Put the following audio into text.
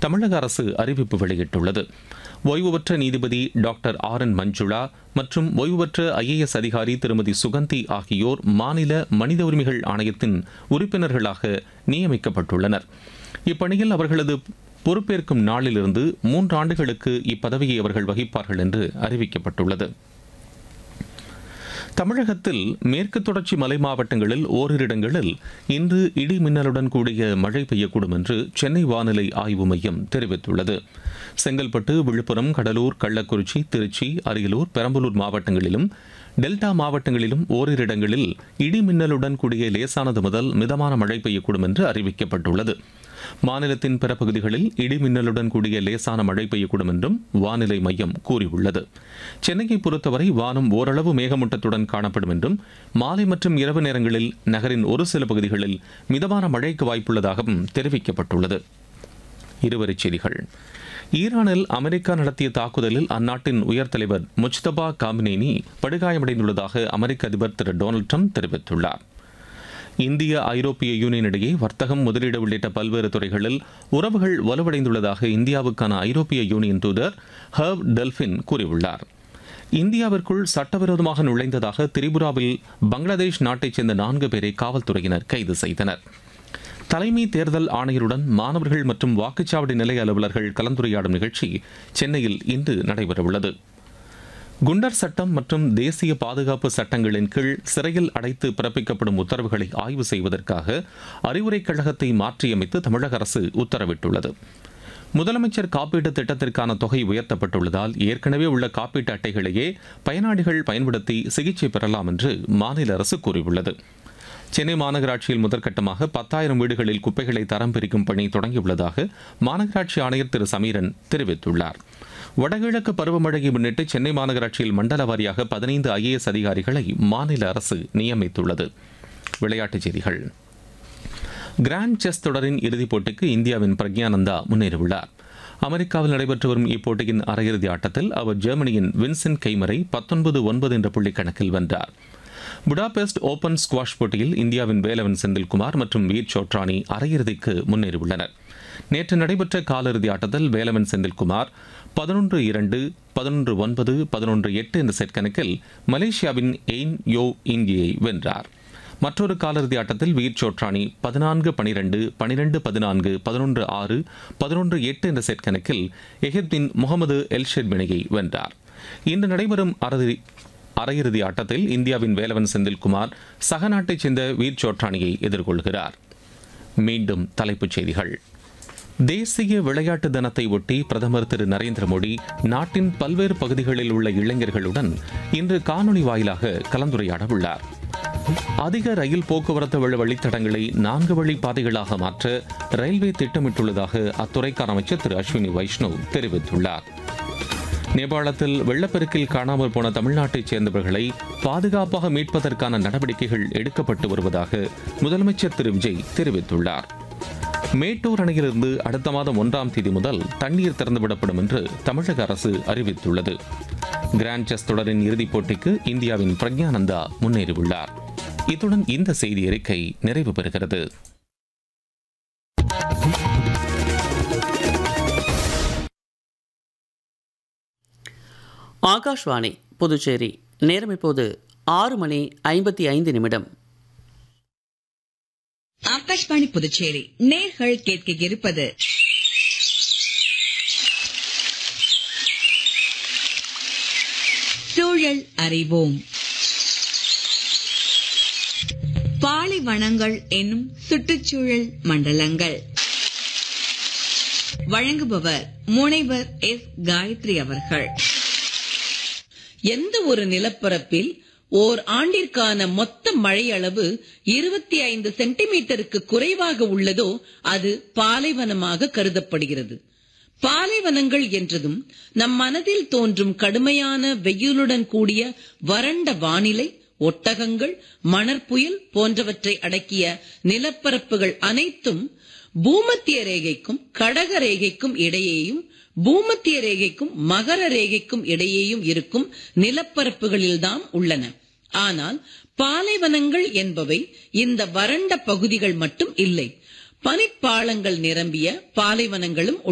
தமிழக அரசு அறிவிப்பு வெளியிட்டுள்ளது ஓய்வு பெற்ற நீதிபதி டாக்டர் ஆர் என் மஞ்சுளா மற்றும் ஓய்வு பெற்ற ஐஏஎஸ் அதிகாரி திருமதி சுகந்தி ஆகியோர் மாநில மனித உரிமைகள் ஆணையத்தின் உறுப்பினர்களாக நியமிக்கப்பட்டுள்ளனர் இப்பணியில் அவர்களது பொறுப்பேற்கும் நாளிலிருந்து மூன்று ஆண்டுகளுக்கு இப்பதவியை அவர்கள் வகிப்பார்கள் என்று அறிவிக்கப்பட்டுள்ளது தமிழகத்தில் மேற்கு தொடர்ச்சி மலை மாவட்டங்களில் ஓரிரு இடங்களில் இன்று இடி மின்னலுடன் கூடிய மழை பெய்யக்கூடும் என்று சென்னை வானிலை ஆய்வு மையம் தெரிவித்துள்ளது செங்கல்பட்டு விழுப்புரம் கடலூர் கள்ளக்குறிச்சி திருச்சி அரியலூர் பெரம்பலூர் மாவட்டங்களிலும் டெல்டா மாவட்டங்களிலும் ஓரிரு இடங்களில் இடி மின்னலுடன் கூடிய லேசானது முதல் மிதமான மழை பெய்யக்கூடும் என்று அறிவிக்கப்பட்டுள்ளது மாநிலத்தின் பிற பகுதிகளில் இடி மின்னலுடன் கூடிய லேசான மழை பெய்யக்கூடும் என்றும் வானிலை மையம் கூறியுள்ளது சென்னையை பொறுத்தவரை வானம் ஓரளவு மேகமூட்டத்துடன் காணப்படும் என்றும் மாலை மற்றும் இரவு நேரங்களில் நகரின் ஒரு சில பகுதிகளில் மிதமான மழைக்கு வாய்ப்புள்ளதாகவும் தெரிவிக்கப்பட்டுள்ளது இருவரிச் செய்திகள் ஈரானில் அமெரிக்கா நடத்திய தாக்குதலில் அந்நாட்டின் உயர் தலைவர் முஜ்தபா காமினேனி படுகாயமடைந்துள்ளதாக அமெரிக்க அதிபர் திரு டொனால்டு ட்ரம்ப் தெரிவித்துள்ளார் இந்திய ஐரோப்பிய யூனியன் இடையே வர்த்தகம் முதலீடு உள்ளிட்ட பல்வேறு துறைகளில் உறவுகள் வலுவடைந்துள்ளதாக இந்தியாவுக்கான ஐரோப்பிய யூனியன் தூதர் ஹர்வ் டெல்பின் கூறியுள்ளார் இந்தியாவிற்குள் சட்டவிரோதமாக நுழைந்ததாக திரிபுராவில் பங்களாதேஷ் நாட்டைச் சேர்ந்த நான்கு பேரை காவல்துறையினர் கைது செய்தனர் தலைமை தேர்தல் ஆணையருடன் மாணவர்கள் மற்றும் வாக்குச்சாவடி நிலைய அலுவலர்கள் கலந்துரையாடும் நிகழ்ச்சி சென்னையில் இன்று நடைபெறவுள்ளது குண்டர் சட்டம் மற்றும் தேசிய பாதுகாப்பு சட்டங்களின் கீழ் சிறையில் அடைத்து பிறப்பிக்கப்படும் உத்தரவுகளை ஆய்வு செய்வதற்காக அறிவுரைக் கழகத்தை மாற்றியமைத்து தமிழக அரசு உத்தரவிட்டுள்ளது முதலமைச்சர் காப்பீட்டு திட்டத்திற்கான தொகை உயர்த்தப்பட்டுள்ளதால் ஏற்கனவே உள்ள காப்பீட்டு அட்டைகளையே பயனாளிகள் பயன்படுத்தி சிகிச்சை பெறலாம் என்று மாநில அரசு கூறியுள்ளது சென்னை மாநகராட்சியில் முதற்கட்டமாக பத்தாயிரம் வீடுகளில் குப்பைகளை தரம் பிரிக்கும் பணி தொடங்கியுள்ளதாக மாநகராட்சி ஆணையர் திரு சமீரன் தெரிவித்துள்ளார் வடகிழக்கு பருவமழையை முன்னிட்டு சென்னை மாநகராட்சியில் மண்டல வாரியாக பதினைந்து ஐஏஎஸ் அதிகாரிகளை மாநில அரசு நியமித்துள்ளது விளையாட்டுச் செய்திகள் கிராண்ட் செஸ் தொடரின் இறுதிப் போட்டிக்கு இந்தியாவின் பிரக்யானந்தா முன்னேறியுள்ளார் அமெரிக்காவில் நடைபெற்று வரும் இப்போட்டியின் அரையிறுதி ஆட்டத்தில் அவர் ஜெர்மனியின் வின்சென்ட் கெய்மரை பத்தொன்பது ஒன்பது என்ற புள்ளி கணக்கில் வென்றார் புடாபெஸ்ட் ஓபன் ஸ்குவாஷ் போட்டியில் இந்தியாவின் வேலவன் செந்தில்குமார் மற்றும் வீர் சோட்ரானி அரையிறுதிக்கு முன்னேறியுள்ளனர் நேற்று நடைபெற்ற காலிறுதி ஆட்டத்தில் வேலவன் செந்தில்குமார் பதினொன்று இரண்டு பதினொன்று ஒன்பது பதினொன்று எட்டு என்ற செட் கணக்கில் மலேசியாவின் எயின் யோ இங்கியை வென்றார் மற்றொரு காலிறுதி ஆட்டத்தில் வீர் சோட்ரானி பதினான்கு பனிரெண்டு பனிரெண்டு பதினான்கு பதினொன்று ஆறு பதினொன்று எட்டு என்ற செட் கணக்கில் எகிப்தின் முகமது எல்ஷெட் பிணையை வென்றார் இன்று நடைபெறும் அறுதி அரையிறுதி ஆட்டத்தில் இந்தியாவின் வேலவன் செந்தில்குமார் சக நாட்டைச் சேர்ந்த வீர் சோட்ரானியை எதிர்கொள்கிறார் மீண்டும் தலைப்புச் செய்திகள் தேசிய விளையாட்டு தினத்தை ஒட்டி பிரதமர் திரு நரேந்திர மோடி நாட்டின் பல்வேறு பகுதிகளில் உள்ள இளைஞர்களுடன் இன்று காணொலி வாயிலாக கலந்துரையாட உள்ளார் அதிக ரயில் போக்குவரத்து வழி வழித்தடங்களை நான்கு வழி பாதைகளாக மாற்ற ரயில்வே திட்டமிட்டுள்ளதாக அத்துறைக்கான அமைச்சர் திரு அஸ்வினி வைஷ்ணவ் தெரிவித்துள்ளார் நேபாளத்தில் வெள்ளப்பெருக்கில் காணாமல் போன தமிழ்நாட்டைச் சேர்ந்தவர்களை பாதுகாப்பாக மீட்பதற்கான நடவடிக்கைகள் எடுக்கப்பட்டு வருவதாக முதலமைச்சர் திரு விஜய் தெரிவித்துள்ளார் மேட்டூர் அணையிலிருந்து அடுத்த மாதம் ஒன்றாம் தேதி முதல் தண்ணீர் திறந்துவிடப்படும் என்று தமிழக அரசு அறிவித்துள்ளது கிராண்ட் செஸ் தொடரின் இறுதிப் போட்டிக்கு இந்தியாவின் பிரக்யானந்தா முன்னேறியுள்ளார் இத்துடன் இந்த செய்தி அறிக்கை நிறைவு பெறுகிறது ஆகாஷ்வாணி புதுச்சேரி நேரம் இப்போது ஆறு மணி ஐம்பத்தி ஐந்து நிமிடம் ஆகாஷ்வாணி புதுச்சேரி நேர்கள் கேட்க இருப்பது சூழல் அறிவோம் பாலைவனங்கள் என்னும் சுற்றுச்சூழல் மண்டலங்கள் வழங்குபவர் முனைவர் எஸ் காயத்ரி அவர்கள் எந்த ஒரு நிலப்பரப்பில் ஓர் ஆண்டிற்கான மொத்த மழை அளவு இருபத்தி ஐந்து சென்டிமீட்டருக்கு குறைவாக உள்ளதோ அது பாலைவனமாக கருதப்படுகிறது பாலைவனங்கள் என்றதும் நம் மனதில் தோன்றும் கடுமையான வெயிலுடன் கூடிய வறண்ட வானிலை ஒட்டகங்கள் மணற்புயல் போன்றவற்றை அடக்கிய நிலப்பரப்புகள் அனைத்தும் பூமத்திய ரேகைக்கும் கடக ரேகைக்கும் இடையேயும் பூமத்திய ரேகைக்கும் மகர ரேகைக்கும் இடையேயும் இருக்கும் நிலப்பரப்புகளில்தான் உள்ளன ஆனால் பாலைவனங்கள் என்பவை இந்த வறண்ட பகுதிகள் மட்டும் இல்லை பனிப்பாளங்கள் நிரம்பிய பாலைவனங்களும்